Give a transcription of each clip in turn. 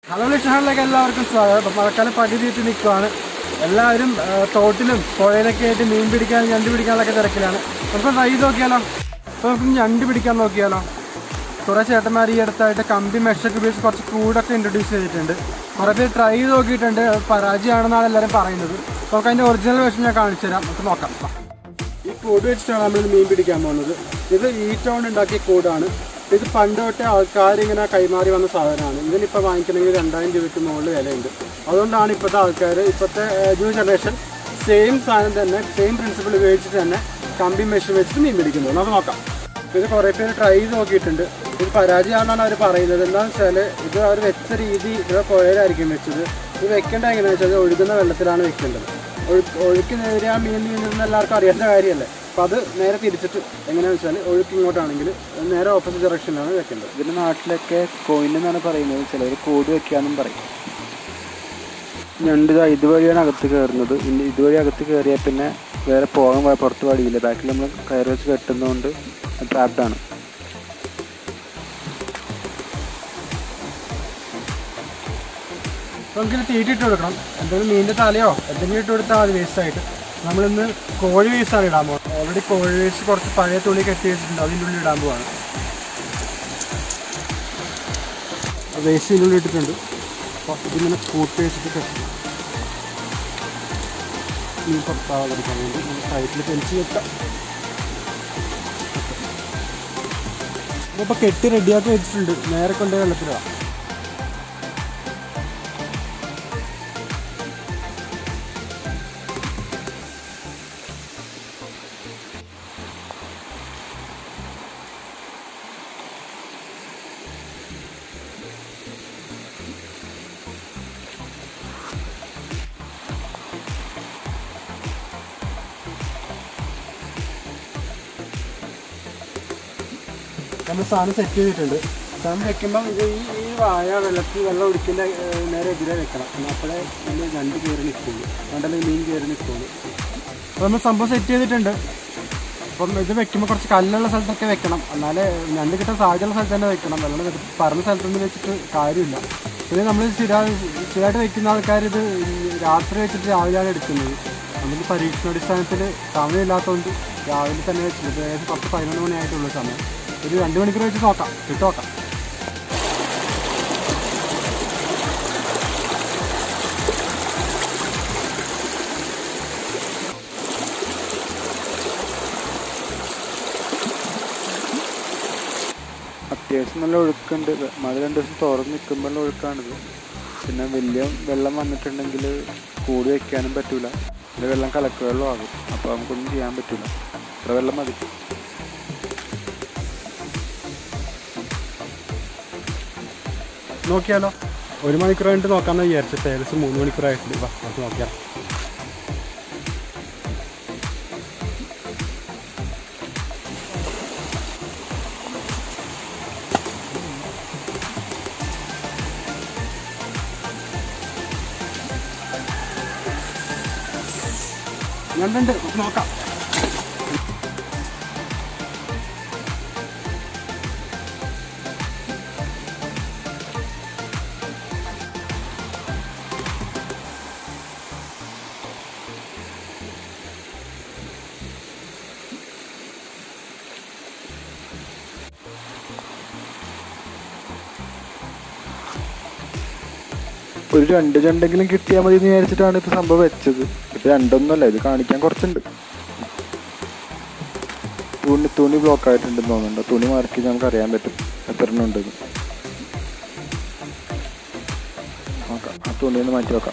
Hello ലക്ഷങ്ങളിലേക്ക് എല്ലാവർക്കും സ്വാഗതം അപ്പം മഴക്കാലം പകുതിയിട്ട് നിൽക്കുവാണ് എല്ലാവരും ആ, തോട്ടിലും പുഴയിലൊക്കെ ആയിട്ട് മീൻ പിടിക്കാൻ ഞണ്ട് പിടിക്കാനൊക്കെ തിരക്കിലാണ് നമുക്ക് ട്രൈ ചെയ്ത് നോക്കിയാലോ അപ്പോൾ നമുക്ക് ഞണ്ട് പിടിക്കാൻ നോക്കിയാലോ കുറേ ചേട്ടന്മാർ ഈ അടുത്തായിട്ട് കമ്പി മെഷൊക്കെ ഉപയോഗിച്ച് കുറച്ച് കൂടൊക്കെ ഇൻട്രൊഡ്യൂസ് ചെയ്തിട്ടുണ്ട് കുറേ പേര് ട്രൈ ചെയ്ത് നോക്കിയിട്ടുണ്ട് അത് പരാജയമാണെന്നാണ് എല്ലാവരും പറയുന്നത് അപ്പോൾ നമുക്ക് അതിൻ്റെ ഒറിജിനൽ വേഷം ഞാൻ കാണിച്ചു തരാം നമുക്ക് നോക്കാം വാ. ഈ കൂട് വെച്ചിട്ടാണ് നമ്മൾ മീൻ പിടിക്കാൻ പോകുന്നത് ഇത് ഈറ്റ കൊണ്ട് ഉണ്ടാക്കിയ കൂടാണ് ഇത് പണ്ട് തൊട്ടേ ആൾക്കാർ ഇങ്ങനെ കൈമാറി വന്ന സാധനമാണ് ഇതിനിപ്പോൾ വാങ്ങിക്കണമെങ്കിൽ രണ്ടായിരം രൂപയ്ക്ക് മുകളിൽ വിലയുണ്ട് അതുകൊണ്ടാണ് ഇപ്പോഴത്തെ ആൾക്കാർ ഇപ്പോഴത്തെ ന്യൂ ജനറേഷൻ സെയിം സാധനം തന്നെ സെയിം പ്രിൻസിപ്പിൾ ഉപയോഗിച്ചിട്ട് തന്നെ കമ്പി മെഷീൻ വെച്ചിട്ട് മീൻ പിടിക്കുന്നത് നമുക്ക് നോക്കാം ഇത് കുറേ പേര് ട്രൈ ചെയ്ത് നോക്കിയിട്ടുണ്ട് ഇത് പരാജയമാണെന്നാണ് അവർ പറയുന്നത് എന്താണെന്ന് വെച്ചാൽ ഇത് അവർ വെച്ച രീതി ഇവിടെ പുഴയിലായിരിക്കും വെച്ചത് ഇത് വെക്കേണ്ട എങ്ങനെയാണെന്ന് വെച്ചാൽ ഒഴുകുന്ന വെള്ളത്തിലാണ് വെക്കേണ്ടത് ഒഴുക്ക് ഒഴുക്കിനെതിരെ ആ മീൻ നീന്തുന്ന എല്ലാവർക്കും അറിയേണ്ട കാര്യമല്ലേ അപ്പോൾ അത് നേരെ തിരിച്ചിട്ട് എങ്ങനെയാണെന്ന് വെച്ചാൽ ഒഴുക്ക് ഇങ്ങോട്ടാണെങ്കിൽ നേരെ ഓപ്പോസിറ്റ് ഡയറക്ഷനിലാണ് വെക്കേണ്ടത് ഇതിന്റെ നാട്ടിലൊക്കെ കോയിൻ എന്നാണ് പറയുന്നത് ചിലർ കോഡ് വെക്കാന്നും പറയും ഞണ്ട് ഇതാ ഇതുവഴിയാണ് അകത്ത് കയറുന്നത് ഇനി ഇതുവഴി അകത്ത് കയറിയാൽ പിന്നെ വേറെ പോകാൻ വ- പുറത്ത് വഴിയില്ല ബാക്കിൽ നമ്മൾ കയറി വെച്ച് കെട്ടുന്നതുകൊണ്ട് ട്രാപ്ഡാണ് അപ്പോൾ നമുക്കിത് തീറ്റിട്ട് കൊടുക്കണം എന്തെങ്കിലും മീനിൻ്റെ തലയോ എന്തെങ്കിലും ഇട്ട് കൊടുത്താൽ മതി വേസ്റ്റായിട്ട് നമ്മളിന്ന് കോഴി വേസ്റ്റാണ് ഇടാൻ പോകുന്നത് ഓൾറെഡി കോഴി വേസ്റ്റ് കുറച്ച് പഴയ തുണി കെട്ടി വെച്ചിട്ടുണ്ട് അതിൻ്റെ ഉള്ളിൽ ഇടാൻ പോവാണ് വേസ്റ്റ് ഇതിൻ്റെ ഉള്ളിൽ ഇട്ടിട്ടുണ്ട് അപ്പോൾ ഇതിങ്ങനെ കൂട്ടി വെച്ചിട്ട് കെട്ടി മീൻ പുറത്താവാതിരിക്കാൻ വേണ്ടി നമ്മൾ സൈഡിൽ പെൻച്ച് വെക്കാം ഇപ്പോൾ കെട്ടി റെഡിയാക്കി വെച്ചിട്ടുണ്ട് നേരെ കൊണ്ടുപോയി വെള്ളത്തിലിടാം നമ്മൾ സാധനം സെറ്റ് ചെയ്തിട്ടുണ്ട് സാധനം വെക്കുമ്പോൾ ഇത് ഈ ഈ വാഴ വെള്ളത്തിൽ വെള്ളം ഒഴിക്കുന്ന ഏഹ്, നേരെ എതിരെ വെക്കണം എന്നാൽ അപ്പോഴേ നമ്മൾ രണ്ട് കയറി നിൽക്കുള്ളൂ രണ്ടല്ലേ മീൻ കയറി നിൽക്കുള്ളൂ അപ്പോൾ നമ്മൾ സംഭവം സെറ്റ് ചെയ്തിട്ടുണ്ട് അപ്പം ഇത് വെക്കുമ്പോൾ കുറച്ച് കല്ലുള്ള സ്ഥലത്തൊക്കെ വെക്കണം എന്നാലേ ഞണ്ട് കിട്ടാൻ സാധ്യതയുള്ള സ്ഥലത്ത് തന്നെ വെക്കണം വെള്ളം വെച്ച് പറഞ്ഞ സ്ഥലത്തൊന്നും വെച്ചിട്ട് കാര്യമില്ല ഇത് നമ്മൾ സ്ഥിര സ്ഥിരമായിട്ട് വെക്കുന്ന ആൾക്കാർ ഇത് രാത്രി വെച്ചിട്ട് രാവിലെയാണ് എടുക്കുന്നത് നമുക്ക് പരീക്ഷണാടിസ്ഥാനത്തിൽ സമയമില്ലാത്തതുകൊണ്ട് രാവിലെ തന്നെ വെച്ചിട്ട് ഇത് ഏകദേശം പത്ത് പതിനൊന്ന് മണിയായിട്ടുള്ള സമയം ഒരു രണ്ട് മണിക്കൂർ വെച്ച് നോക്കാം ഇട്ട് നോക്കാം അത്യാവശ്യം നല്ല ഒഴുക്കുണ്ട് മഴ രണ്ട് ദിവസം തുറന്ന് നിൽക്കുമ്പോൾ ഒഴുക്കാണിത് പിന്നെ വലിയ വെള്ളം വന്നിട്ടുണ്ടെങ്കിൽ കൂടി വെക്കാനും പറ്റൂല ഇത് വെള്ളം കലക്ക് വെള്ളമാകും അപ്പോൾ നമുക്കൊന്നും ചെയ്യാൻ പറ്റൂല ഇത്ര വെള്ളം മതി നോക്കിയാലോ ഒരു മണിക്കൂർ കഴിഞ്ഞിട്ട് നോക്കാമെന്ന് വിചാരിച്ചിട്ട് ഏകദേശം മൂന്ന് മണിക്കൂറായിട്ടുണ്ട് വാ നമുക്ക് നോക്കിയാൽ ഞണ്ടുണ്ട് നമുക്ക് നോക്കാം ഒരു രണ്ട് രണ്ടെങ്കിലും കിട്ടിയാൽ മതി എന്ന് വിചാരിച്ചിട്ടാണ് ഇത് സംഭവം വെച്ചത് ഇത് രണ്ടൊന്നുമല്ല ഇത് കാണിക്കാൻ കുറച്ചുണ്ട് തുണി തുണി ബ്ലോക്ക് ആയിട്ടുണ്ടെന്ന് തോന്നുന്നുണ്ട് തുണി മാർക്ക് നമുക്ക് അറിയാൻ പറ്റും എത്ര എണ്ണം ഉണ്ടെന്ന് നോക്കാം ആ തുണി ഒന്ന് മാറ്റി വെക്കാം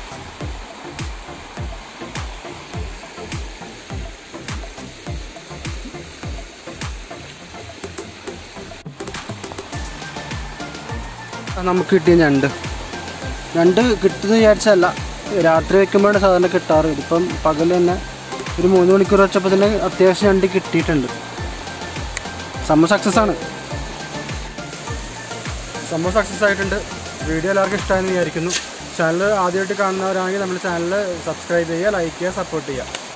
ആ, നമുക്ക് കിട്ടിയ ഞണ്ട് ഞണ്ട് കിട്ടുന്ന വിചാരിച്ചല്ല രാത്രി വെക്കുമ്പോഴാണ് സാധാരണ കിട്ടാറ് ഇതിപ്പം പകൽ തന്നെ ഒരു മൂന്ന് മണിക്കൂർ വെച്ചപ്പോൾ തന്നെ അത്യാവശ്യം ഞണ്ട് കിട്ടിയിട്ടുണ്ട് സംഭവം സക്സസ് ആണ് സംഭവം സക്സസ് ആയിട്ടുണ്ട് വീഡിയോ എല്ലാവർക്കും ഇഷ്ടമായെന്ന് വിചാരിക്കുന്നു ചാനൽ ആദ്യമായിട്ട് കാണുന്നവരാണെങ്കിൽ നമ്മുടെ ചാനൽ സബ്സ്ക്രൈബ് ചെയ്യുക ലൈക്ക് ചെയ്യുക സപ്പോർട്ട് ചെയ്യുക